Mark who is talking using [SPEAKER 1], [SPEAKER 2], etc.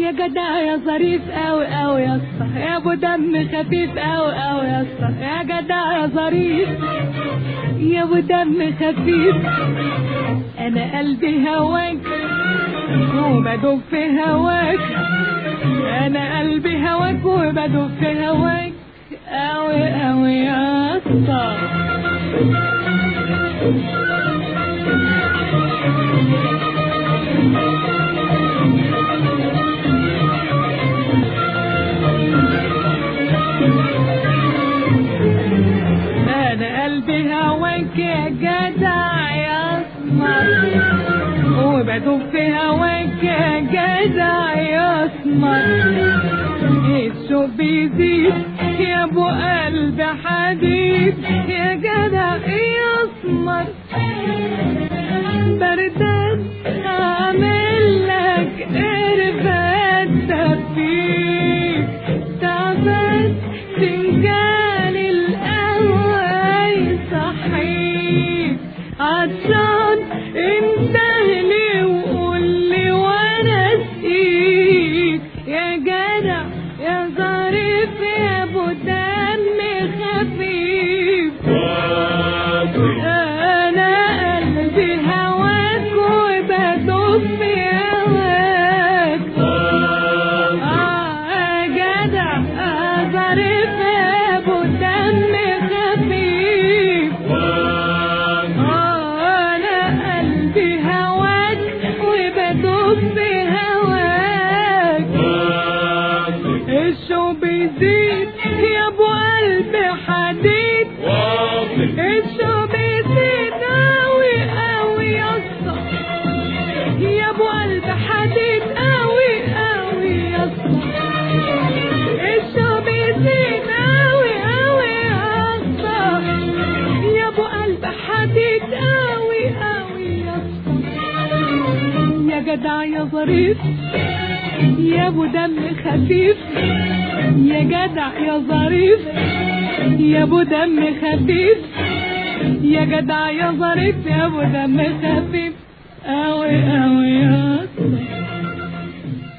[SPEAKER 1] يا جدع يا ظريف قوي قوي يا اسطى يا ابو دم خفيف قوي قوي يا اسطى يا جدع يا ظريف يا ابو دم خفيف انا قلبي هواك وبدوب في هواك انا قلبي هواك وبدوب في هواك قوي قوي يا اسطى انا قلبي هواك يا جدع يا اسمر وبدوب في هواك يا جدع يا اسمر الشوق بيزيد يا ابو قلب حديد يا جدع يا اسمر بردان اعمل لك قربات تفيك تعبان فنجان القهوة يصحيك عطشان انتهلي وقول لي وانا اسقيك يا جدع يا ظريف يا ابو دم خفيف انا قلبي هواك وبدوب في هواك آه يا جدع آه ظريف يا ابو دم خفيف آه انا قلبي هواك وبدوب في هواك الشو بيزيد يا ابو قلب حديد الشو بيزيد قوي قوي يا اسطى يا ابو قلب حديد قوي قوي يا اسطى الشو بيزيد قوي قوي يا اسطى يا ابو قلب حديد قوي قوي يا اسطى يا جدع يا ظريف يا ابو دم خفيف يا جدع يا ظريف يا ابو دم خفيف يا جدع يا ظريف يا ابو دم خفيف قوي قوي يا اسطى